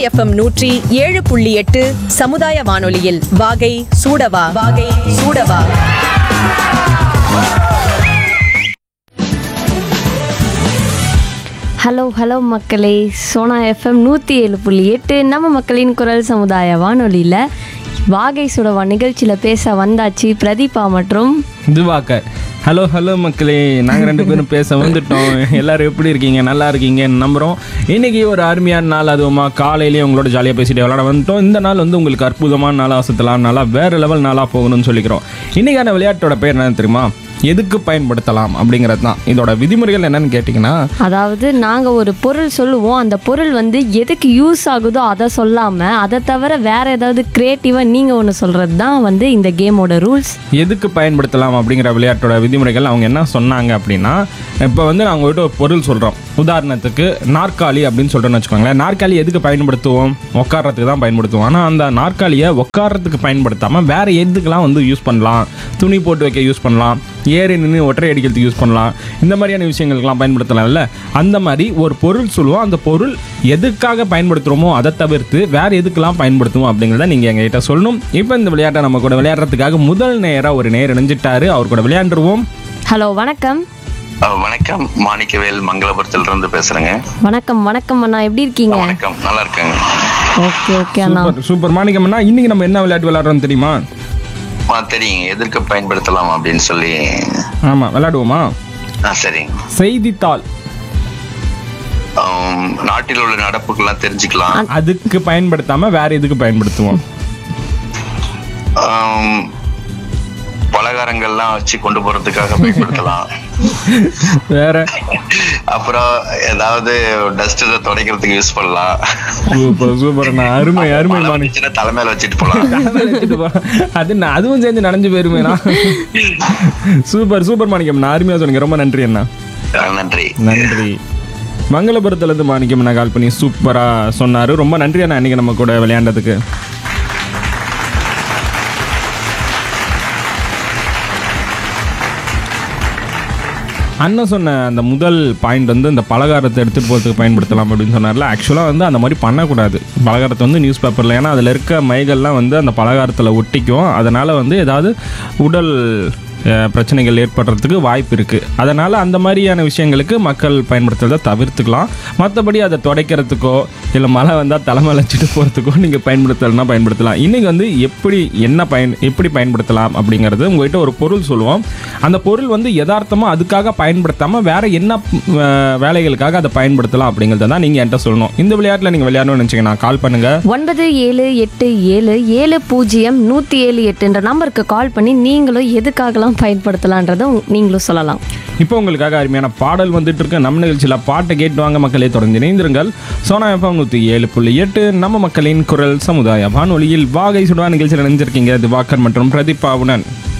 FM நூற்றி ஏழு புள்ளி எட்டு சமுதாய வானொலியில் வாகை சூடவா வாகை சூடவா ஹலோ ஹலோ மக்களே சோனா எஃப்எம் நூற்றி ஏழு புள்ளி எட்டு நம்ம மக்களின் குரல் சமுதாய வானொலியில் வாகை சுடவா நிகழ்ச்சியில் பேச வந்தாச்சு பிரதீபா மற்றும் இதுவாக்க ஹலோ ஹலோ மக்களே நாங்கள் ரெண்டு பேரும் பேச வந்துட்டோம் எல்லாரும் எப்படி இருக்கீங்க நல்லா இருக்கீங்கன்னு நம்புகிறோம் இன்றைக்கி ஒரு அருமையான நாள் அதுவுமா காலையிலேயே உங்களோட ஜாலியாக பேசிட்டு விளாட வந்துட்டோம் இந்த நாள் வந்து உங்களுக்கு அற்புதமான நாளாக சுற்றலாம் நல்லா வேறு லெவல் நாளாக போகணும்னு சொல்லிக்கிறோம் இன்றைக்கான விளையாட்டோட பேர் என்னன்னு தெரியுமா எதுக்கு பயன்படுத்தலாம் அப்படிங்கிறது தான் இதோட விதிமுறைகள் என்னன்னு கேட்டிங்கன்னா அதாவது நாங்கள் ஒரு பொருள் சொல்லுவோம் அந்த பொருள் வந்து எதுக்கு யூஸ் ஆகுதோ அதை சொல்லாமல் அதை தவிர வேற ஏதாவது க்ரியேட்டிவாக நீங்கள் ஒன்று சொல்கிறது தான் வந்து இந்த கேமோட ரூல்ஸ் எதுக்கு பயன்படுத்தலாம் அப்படிங்கிற விளையாட்டோட விதிமுறைகள் அவங்க என்ன சொன்னாங்க அப்படின்னா இப்போ வந்து நாங்கள் உங்கள்கிட்ட ஒரு பொருள் சொல்கிறோம் உதாரணத்துக்கு நாற்காலி அப்படின்னு சொல்கிறோன்னு வச்சுக்கோங்களேன் நாற்காலி எதுக்கு பயன்படுத்துவோம் உட்கார்றதுக்கு தான் பயன்படுத்துவோம் ஆனால் அந்த நாற்காலியை உட்கார்றதுக்கு பயன்படுத்தாமல் வேறு எதுக்கெல்லாம் வந்து யூஸ் பண்ணலாம் துணி போட்டு வைக்க யூஸ் பண்ணலாம் ஏறி நின்று ஒற்றை அடிக்கிறதுக்கு யூஸ் பண்ணலாம் இந்த மாதிரியான விஷயங்களுக்கெல்லாம் பயன்படுத்தலாம்ல அந்த மாதிரி ஒரு பொருள் சொல்லுவோம் அந்த பொருள் எதுக்காக பயன்படுத்துகிறோமோ அதை தவிர்த்து வேறு எதுக்கெல்லாம் பயன்படுத்துவோம் அப்படிங்கிறத நீங்கள் எங்ககிட்ட சொல்லணும் இப்போ இந்த விளையாட்டை நம்ம கூட விளையாடுறதுக்காக முதல் நேராக ஒரு நேர் இணைஞ்சிட்டாரு அவர் கூட விளையாண்டுருவோம் ஹலோ வணக்கம் அஹ் வணக்கம் மாணிக்கவேல் மங்களபுரத்துல இருந்து பேசுறேங்க வணக்கம் வணக்கம் அண்ணா எப்படி இருக்கீங்க வணக்கம் நல்லா இருக்கேங்க ஓகே ஓகே அண்ணா சூப்பர் சூப்பர் மாணிக்கம்னா இன்னைக்கு நம்ம என்ன விளையாட்டு விளையாடுறோம் தெரியுமா ஆ, தெரியுங்க எதற்கு பயன்படுத்தலாம் அப்படின்னு சொல்லி ஆமாம் விளையாடுவோமா ஆ சரிங்க செய்தித்தாள் ஆம், நாட்டில் உள்ள நடப்புகள்லாம் தெரிஞ்சுக்கலாம் அதுக்கு பயன்படுத்தாம வேற எதுக்கு பயன்படுத்துவோம் ஆம், பலகாரங்கள்லாம் வச்சு கொண்டு போறதுக்காக பயன்படுத்தலாம் வேற அப்புறம் ஏதாவது டஸ்ட் துடைக்கிறதுக்கு யூஸ் பண்ணலாம் சூப்பர் சூப்பர்ண்ணா அருமை அருமை மழை மாணி வந்துச்சுன்னா தலைமையில வச்சுட்டு போலாம் வச்சுட்டு போறேன். அது நான் அதுவும் சேர்ந்து நனைஞ்சு போயிருமேண்ணா சூப்பர் சூப்பர் மாணிக்கம் நான் அருமையா சொன்னீங்க ரொம்ப நன்றி அண்ணா அஹ் நன்றி நன்றி மங்களபுரத்துலேருந்து மாணிக்கம் அண்ணா கால் பண்ணி சூப்பராக சொன்னார் ரொம்ப நன்றி அண்ணா இன்னைக்கு நம்ம கூட விளையாண்டதுக்கு அண்ணன் சொன்ன அந்த முதல் பாயிண்ட் வந்து இந்த பலகாரத்தை எடுத்துகிட்டு போகிறதுக்கு பயன்படுத்தலாம் அப்படின்னு சொன்னார்ல ஆக்சுவலாக வந்து அந்த மாதிரி பண்ணக்கூடாது பலகாரத்தை வந்து நியூஸ் பேப்பரில் ஏன்னா அதில் இருக்க மைகள்லாம் வந்து அந்த பலகாரத்தில் ஒட்டிக்கும் அதனால் வந்து ஏதாவது உடல் அஹ், பிரச்சனைகள் ஏற்படுறதுக்கு வாய்ப்பு இருக்குது அதனால் அந்த மாதிரியான விஷயங்களுக்கு மக்கள் பயன்படுத்துறதை தவிர்த்துக்கலாம் மற்றபடி அதை துடைக்கிறதுக்கோ இல்லை மழை வந்தால் தலைமை வச்சுட்டு போகிறதுக்கோ நீங்கள் பயன்படுத்தலைன்னா பயன்படுத்தலாம் இன்றைக்கி வந்து எப்படி என்ன பயன் எப்படி பயன்படுத்தலாம் அப்படிங்கிறது உங்கள்கிட்ட ஒரு பொருள் சொல்லுவோம் அந்த பொருள் வந்து யதார்த்தமாக அதுக்காக பயன்படுத்தாமல் வேற என்ன அஹ், வேலைகளுக்காக அதை பயன்படுத்தலாம் அப்படிங்கிறத தான் நீங்கள் என்கிட்ட சொல்லணும் இந்த விளையாட்டில் நீங்கள் விளையாடணும்னு நினச்சிங்கன்னா கால் பண்ணுங்கள் ஒன்பது ஏழு எட்டு ஏழு ஏழு பூஜ்ஜியம் நூற்றி ஏழு எட்டுன்ற நம்பருக்கு கால் பண்ணி நீங்களும் எதுக்காகலாம் பயன்படுத்தலான்றதை உங்க- நீங்களும் சொல்லலாம் இப்போ உங்களுக்காக அருமையான பாடல் வந்துட்டு இருக்கு நம்ம நிகழ்ச்சியில் பாட்டை கேட்டு வாங்க மக்களே தொடர்ந்து இணைந்திருங்கள் சோனா எஃப்எம் நூற்றி ஏழு புள்ளி எட்டு நம்ம மக்களின் குரல் சமுதாய வானொலியில் வாகை சுடா நிகழ்ச்சியில் இணைஞ்சிருக்கீங்க திவாகர் மற்றும் பிரதீபாவுடன்